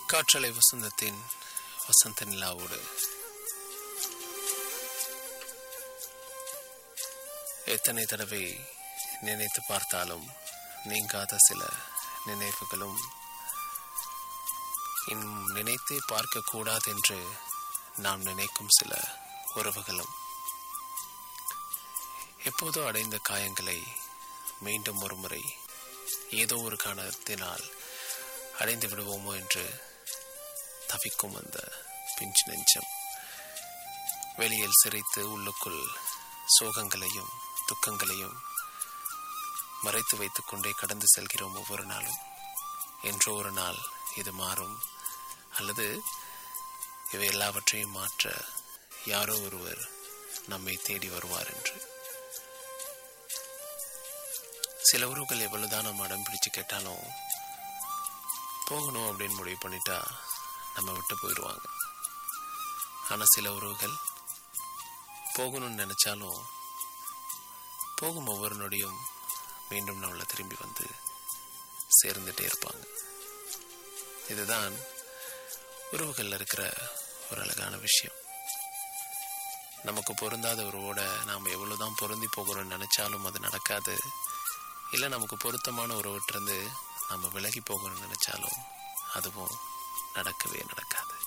காற்றலை வசந்தத்தின் வசந்த நிலாவோடு எத்தனை தடவை நினைத்து பார்த்தாலும் நீங்காத சில நினைவுகளும் இன்னும் நினைத்தே பார்க்கக்கூடாது என்று நாம் நினைக்கும் சில உறவுகளும் எப்போதோ அடைந்த காயங்களை மீண்டும் ஒரு முறை ஏதோ ஒரு காரணத்தினால் அடைந்து விடுவோமோ என்று தவிக்கும் அந்த பிஞ்சு நெஞ்சம் வெளியில் சிரித்து உள்ளுக்குள் சோகங்களையும் துக்கங்களையும் மறைத்து வைத்துக்கொண்டே கடந்து செல்கிறோம் ஒவ்வொரு நாளும் என்றோ ஒரு நாள் இது மாறும் அல்லது இவை எல்லாவற்றையும் மாற்ற யாரோ ஒருவர் நம்மை தேடி வருவார் என்று சில உறவுகள் எவ்வளவுதான் நம்ம அடம் பிடிச்சு கேட்டாலும் போகணும் அப்படின்னு முடிவு பண்ணிட்டா நம்ம விட்டு போயிடுவாங்க ஆனால் சில உறவுகள் போகணும்னு நினைச்சாலும் போகும் ஒவ்வொரு நொடியும் மீண்டும் நம்மளை திரும்பி வந்து சேர்ந்துட்டே இருப்பாங்க இதுதான் உறவுகளில் இருக்கிற ஒரு அழகான விஷயம் நமக்கு பொருந்தாத உறவோட நாம் எவ்வளோதான் பொருந்தி போகிறோம்னு நினைச்சாலும் அது நடக்காது இல்லை நமக்கு பொருத்தமான உறவிட்டிருந்து நம்ம விலகி போகணும்னு நினைச்சாலும் அதுவும் நடக்கவே நடக்காது